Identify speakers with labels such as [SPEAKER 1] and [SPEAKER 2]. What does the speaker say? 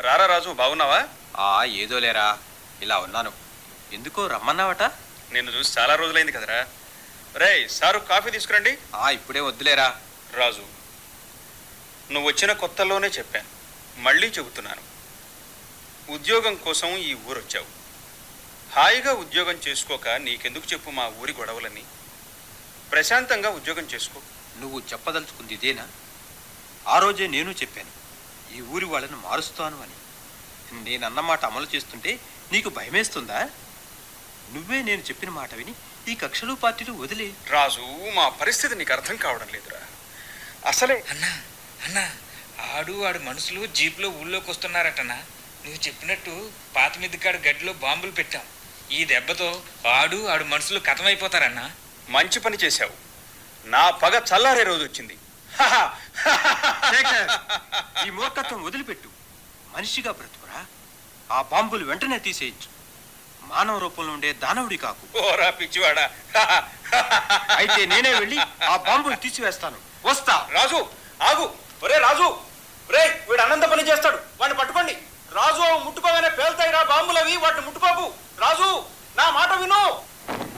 [SPEAKER 1] రారా రాజు బాగున్నావా
[SPEAKER 2] ఆ ఏదో లేరా ఇలా ఉన్నాను ఎందుకో రమ్మన్నావట
[SPEAKER 1] నిన్ను చూసి చాలా రోజులైంది కదరా రేయ్ సారు కాఫీ తీసుకురండి
[SPEAKER 2] ఆ ఇప్పుడే వద్దులేరా
[SPEAKER 1] రాజు నువ్వు వచ్చిన కొత్తలోనే చెప్పాను మళ్ళీ చెబుతున్నాను ఉద్యోగం కోసం ఈ ఊరు వచ్చావు హాయిగా ఉద్యోగం చేసుకోక నీకెందుకు చెప్పు మా ఊరి గొడవలని ప్రశాంతంగా ఉద్యోగం చేసుకో
[SPEAKER 2] నువ్వు చెప్పదలుచుకుంది ఇదేనా ఆ రోజే నేను చెప్పాను ఈ ఊరి వాళ్ళని మారుస్తాను అని నేనన్న మాట అమలు చేస్తుంటే నీకు భయమేస్తుందా నువ్వే నేను చెప్పిన మాట విని ఈ కక్షలు పార్టీలు వదిలే
[SPEAKER 1] రాజు మా పరిస్థితి నీకు అర్థం కావడం లేదురా అసలే
[SPEAKER 3] అన్నా అన్నా ఆడు ఆడు మనుషులు జీప్లో ఊళ్ళోకి వస్తున్నారటన్నా నువ్వు చెప్పినట్టు పాత మిద్దికాడు గడ్డిలో బాంబులు పెట్టాం ఈ దెబ్బతో ఆడు ఆడు మనుషులు కథమైపోతారన్నా
[SPEAKER 1] మంచి పని చేశావు నా పగ చల్లారే రోజు వచ్చింది
[SPEAKER 2] శేఖర్, ఈ మూర్ఖత్వం వదిలిపెట్టు మనిషిగా బ్రతుకురా ఆ బాంబులు వెంటనే తీసేయచ్చు మానవ రూపంలో ఉండే దానవుడి కాకు
[SPEAKER 1] ఓరా పిచ్చివాడా
[SPEAKER 2] అయితే నేనే వెళ్ళి ఆ బాంబులు తీసివేస్తాను వస్తా
[SPEAKER 1] రాజు ఆగు ఒరే రాజు ఒరే వీడు అనంత పని చేస్తాడు వాడిని పట్టుకోండి